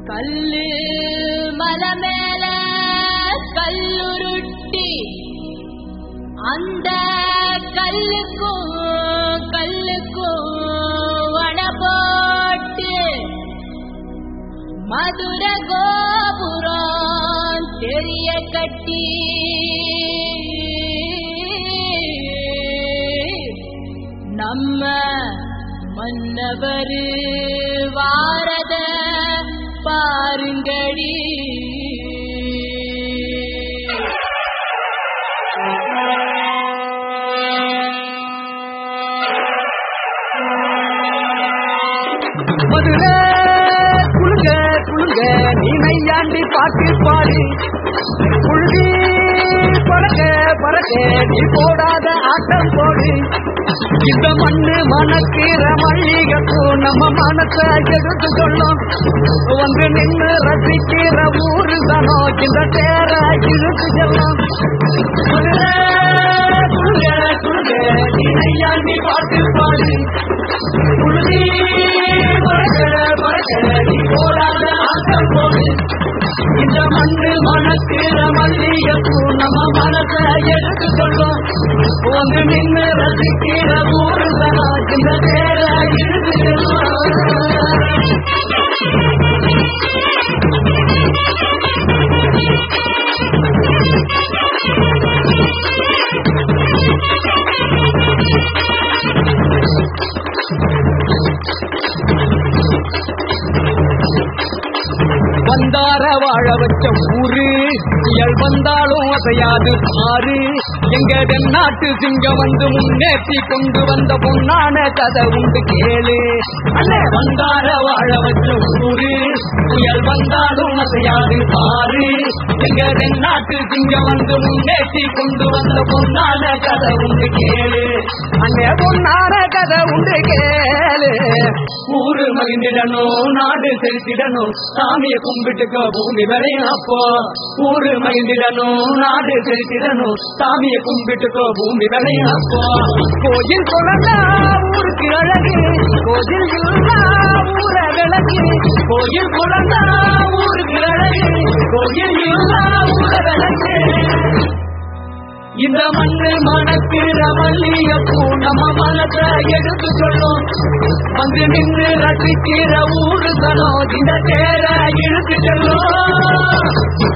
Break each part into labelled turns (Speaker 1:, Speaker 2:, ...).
Speaker 1: கல்லு மல மேல கல்லுருட்டி அந்த கல்லுக்கும் கல்லுக்கும் வட போட்டு மதுர கோபுரம் தெரிய கட்டி நம்ம மன்னவர் வாரத பாருங்கடி
Speaker 2: மதுரை குழுங்க குழுங்க நீ நையாண்டி பாட்டு பாடி புழுதி பறக்க பறக்க நீ போடாத ஆட்டம் போடு இந்த மண்ணு மணக்கிற மல்லிகைப்பூ நம்ம மனச எடுத்து சொல்லும் வந்து நின்று ரசிக்கிற ஊரு சனோ இந்த தேர இழுத்து செல்லும் மதுரை குழுங்க குழுங்க நீ நையாண்டி பாட்டு பாடி புழுதி பறக்க பறக்க நீ போடாத ஆட்டம் போடு இந்த மண்ணு மணக்கிற மல்லிகைப்பூ நம்ம மனச எடுத்து சொல்லும் வந்து நின்று ரசிக்கிற ஊரு சனா இந்த தேர இழுத்து செல்லும் வந்தார வாழ வச்ச ஊரு புயல் வந்தாலும் அசையாது ஆறு எங்க தென்னாட்டு சிங்கம் வந்து முன்னேற்றி கொண்டு வந்த பொன்னான கதை உண்டு கேளு அண்ணே வந்தார வாழ வச்ச ஊரு புயல் வந்தாலும் அசையாது ஆறு எங்க தென்னாட்டு சிங்கம் வந்து முன்னேற்றி கொண்டு வந்த பொன்னான கதை உண்டு கேளு அண்ணே பொன்னான கதை உண்டு கேளு ஊரு மகிழ்ந்திடணும் நாடு செலுத்திடணும் சாமிய கும்பிட்டுக்கோ பூமி வரையும் அப்போ ஊரு மகிழ்ந்திடணும் நாடு செலுத்திடணும் சாமிய கும்பிட்டுக்கோ பூமி வரையும் அப்போ கோயில் குழந்தா ஊருக்கு அழகு கோயில் இல்லா ஊர விளக்கு கோயில் குழந்தா ஊருக்கு அழகு கோயில் இல்லா ஊர விளக்கு இந்த மண்ணு மணக்கிற மல்லிகைப்பூ நம்ம மனச எடுத்து சொல்லும் வந்து நின்று ரசிக்கிற ஊரு சனம் இந்த தேர இழுத்து செல்லும்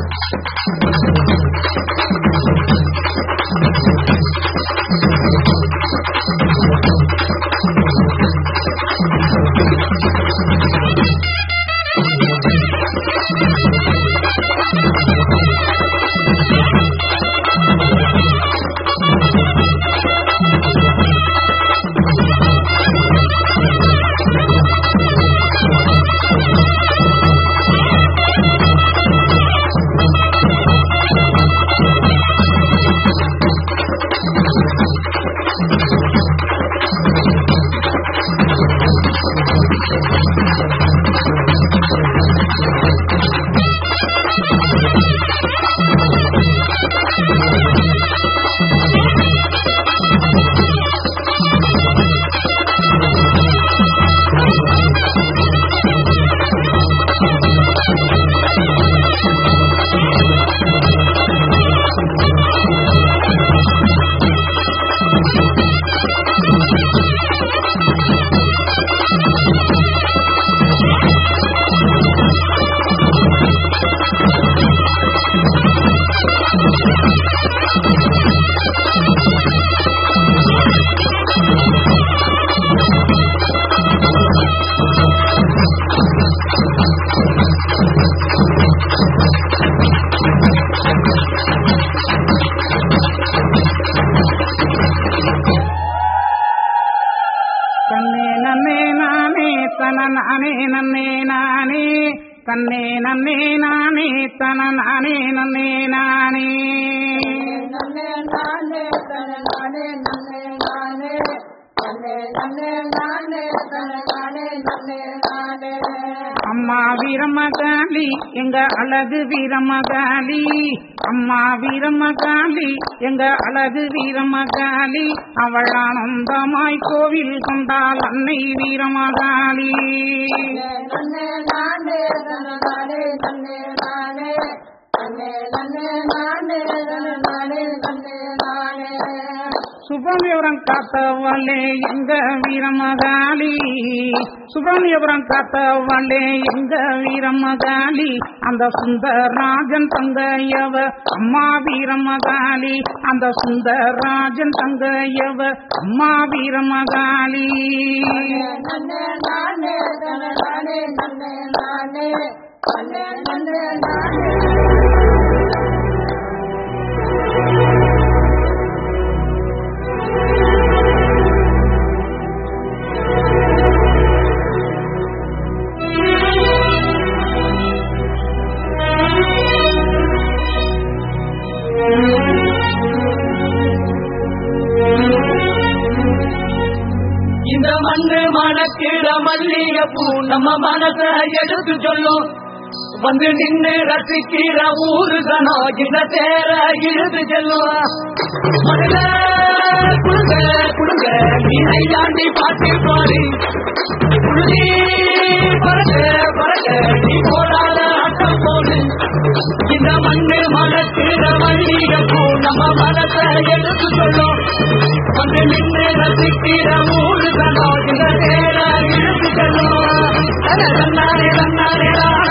Speaker 3: தன்னே நன்னே நானே தன நானே நன்னே நானே தன்னே நன்னே நானே தன நானே நன்னே நானே
Speaker 1: நன்னே நானே தன நானே நன்னே நானே நன்னே நன்னே நானே தன நானே நன்னே நானே
Speaker 3: அம்மா வீரமகாளி எங்க அழகு வீரமகாளி அம்மா வீரமகாளி எங்க அழகு வீரமகாளி அவள் ஆனந்தமாய் கோவில் கொண்டாள் அன்னை வீரமகாளி
Speaker 1: நன்னே நானே தன நானே நன்னே நானே நன்னே நன்னே நானே தன நானே நன்னே நானே
Speaker 3: சுப்பிரமணியபுரம் காத்தவளே எங்க வீரமகாளி சுப்பிரமணியபுரம் காத்தவளே எங்க வீரமகாளி அந்த சுந்தரராஜன் தங்கையவ அம்மா வீரமகாளி அந்த சுந்தரராஜன் தங்கையவ அம்மா வீரமகாளி
Speaker 1: நன்னே நானே தன நானே நன்னே நானே நன்னே நன்னே நானே
Speaker 2: இந்த மண்ணு மணக்கிற மல்லிகைப்பூ நம்ம மனச எடுத்து சொல்லும் வந்து நின்று ரசிக்கிற ஊரு கணோ இத சேர இழுத்து செல்லும் மதுர குடுங்க குடுங்க நீ ஐயாண்டி பாட்டி பாடி குருதி பறக்க பறக்க நீ போடாத ஆட்டம் போடு இந்த மண்ணு மணக்கிற மல்லிகைப்பூ நம்ம மனச எடுத்து சொல்லும் வந்து நின்று ரசிக்கிற ஊரு கணோ இத சேர இழுத்து செல்லும் தன்னாரே தன்னாரே